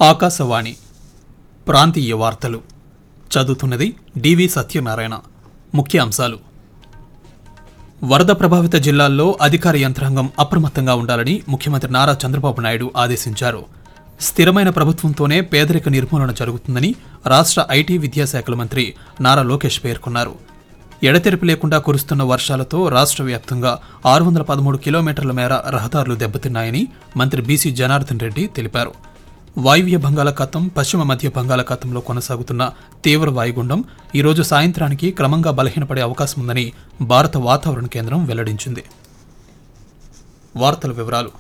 ఆకాశవాణి ప్రాంతీయ వార్తలు చదువుతున్నది డివి సత్యనారాయణ ముఖ్య అంశాలు వరద ప్రభావిత జిల్లాల్లో అధికార యంత్రాంగం అప్రమత్తంగా ఉండాలని ముఖ్యమంత్రి నారా చంద్రబాబు నాయుడు ఆదేశించారు స్థిరమైన ప్రభుత్వంతోనే పేదరిక నిర్మూలన జరుగుతుందని రాష్ట్ర ఐటీ విద్యాశాఖల మంత్రి నారా లోకేష్ పేర్కొన్నారు ఎడతెరిపి లేకుండా కురుస్తున్న వర్షాలతో రాష్ట్ర వ్యాప్తంగా ఆరు వందల పదమూడు కిలోమీటర్ల మేర రహదారులు దెబ్బతిన్నాయని మంత్రి బీసీ జనార్దన్ రెడ్డి తెలిపారు వాయువ్య బంగాళాఖాతం పశ్చిమ మధ్య బంగాళాఖాతంలో కొనసాగుతున్న తీవ్ర వాయుగుండం ఈరోజు సాయంత్రానికి క్రమంగా బలహీనపడే అవకాశం ఉందని భారత వాతావరణ కేంద్రం వెల్లడించింది వార్తల వివరాలు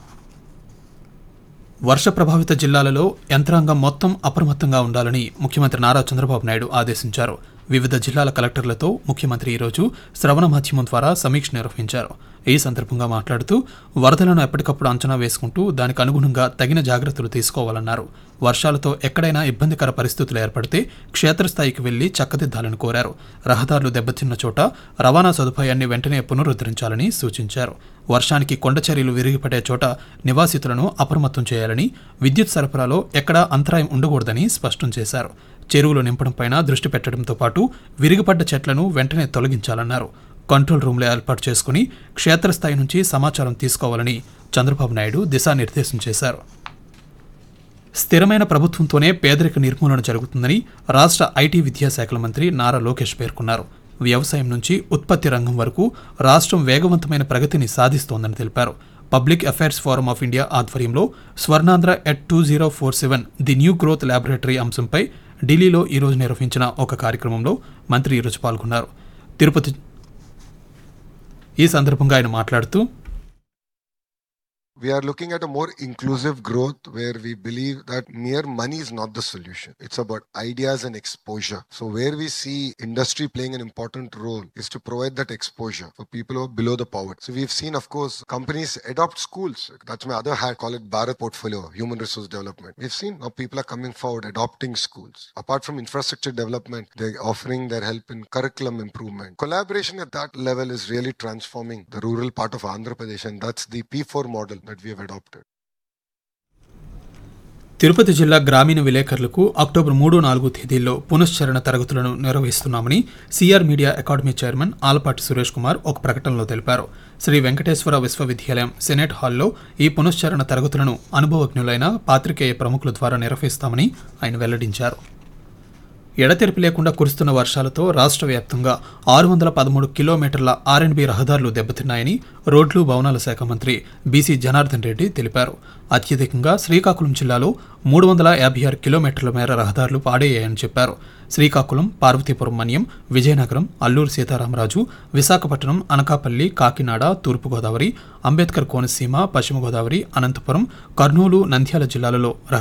వర్ష ప్రభావిత జిల్లాలలో యంత్రాంగం మొత్తం అప్రమత్తంగా ఉండాలని ముఖ్యమంత్రి నారా చంద్రబాబు నాయుడు ఆదేశించారు వివిధ జిల్లాల కలెక్టర్లతో ముఖ్యమంత్రి ఈరోజు శ్రవణ మాధ్యమం ద్వారా సమీక్ష నిర్వహించారు ఈ సందర్భంగా మాట్లాడుతూ వరదలను ఎప్పటికప్పుడు అంచనా వేసుకుంటూ దానికి అనుగుణంగా తగిన జాగ్రత్తలు తీసుకోవాలన్నారు వర్షాలతో ఎక్కడైనా ఇబ్బందికర పరిస్థితులు ఏర్పడితే క్షేత్రస్థాయికి వెళ్లి చక్కదిద్దాలని కోరారు రహదారులు దెబ్బతిన్న చోట రవాణా సదుపాయాన్ని వెంటనే పునరుద్ధరించాలని సూచించారు వర్షానికి కొండ చర్యలు విరిగిపడే చోట నివాసితులను అప్రమత్తం చేయాలని విద్యుత్ సరఫరాలో ఎక్కడా అంతరాయం ఉండకూడదని స్పష్టం చేశారు చెరువులు నింపడంపైన దృష్టి పెట్టడంతో పాటు విరిగిపడ్డ చెట్లను వెంటనే తొలగించాలన్నారు కంట్రోల్ రూమ్లు ఏర్పాటు చేసుకుని క్షేత్రస్థాయి నుంచి సమాచారం తీసుకోవాలని చంద్రబాబు నాయుడు దిశానిర్దేశం చేశారు స్థిరమైన ప్రభుత్వంతోనే పేదరిక నిర్మూలన జరుగుతుందని రాష్ట్ర ఐటీ విద్యాశాఖల మంత్రి నారా లోకేష్ పేర్కొన్నారు వ్యవసాయం నుంచి ఉత్పత్తి రంగం వరకు రాష్ట్రం వేగవంతమైన ప్రగతిని సాధిస్తోందని తెలిపారు public affairs forum of India ఆధ్వర్యంలో Swarnandhra at two zero four seven the new growth laboratory అంశంపై ఢిల్లీలో ఈరోజు నిర్వహించిన ఒక కార్యక్రమంలో మంత్రి ఈరోజు పాల్గొన్నారు తిరుపతి ఈ సందర్భంగా ఆయన మాట్లాడుతూ We are looking at a more inclusive growth where we believe that mere money is not the solution. It's about ideas and exposure. So, where we see industry playing an important role is to provide that exposure for people who are below the poverty. So, we've seen, of course, companies adopt schools. That's my other hat, call it Bharat portfolio, human resource development. We've seen now people are coming forward adopting schools. Apart from infrastructure development, they're offering their help in curriculum improvement. Collaboration at that level is really transforming the rural part of Andhra Pradesh, and that's the P4 model that we have adopted. Tirupati జిల్లా గ్రామీణ విలేకరులకు October మూడు నాలుగు తేదీల్లో పునశ్చరణ తరగతులను నిర్వహిస్తున్నామని CR media academy chairman Alapati Suresh Kumar ఒక ప్రకటనలో తెలిపారు శ్రీ వెంకటేశ్వర విశ్వవిద్యాలయం సెనేట్ హాల్లో ఈ పునశ్చరణ తరగతులను అనుభవజ్ఞులైన పాత్రికేయ ప్రముఖుల ద్వారా నిర్వహిస్తామని ఆయన వెల్లడించారు ఎడతెరిపి లేకుండా కురుస్తున్న వర్షాలతో రాష్ట్ర వ్యాప్తంగా ఆరు వందల పదమూడు కిలోమీటర్ల ఆర్ఎండ్బి రహదారులు దెబ్బతిన్నాయని రోడ్లు భవనాల శాఖ మంత్రి బీసీ జనార్దన్ రెడ్డి తెలిపారు అత్యధికంగా శ్రీకాకుళం జిల్లాలో మూడు వందల యాభై ఆరు కిలోమీటర్ల మేర రహదారులు పాడయ్యాయని చెప్పారు శ్రీకాకుళం పార్వతీపురం మన్యం విజయనగరం అల్లూరు సీతారామరాజు విశాఖపట్నం అనకాపల్లి కాకినాడ తూర్పుగోదావరి అంబేద్కర్ కోనసీమ పశ్చిమ గోదావరి అనంతపురం కర్నూలు నంద్యాల జిల్లాలలో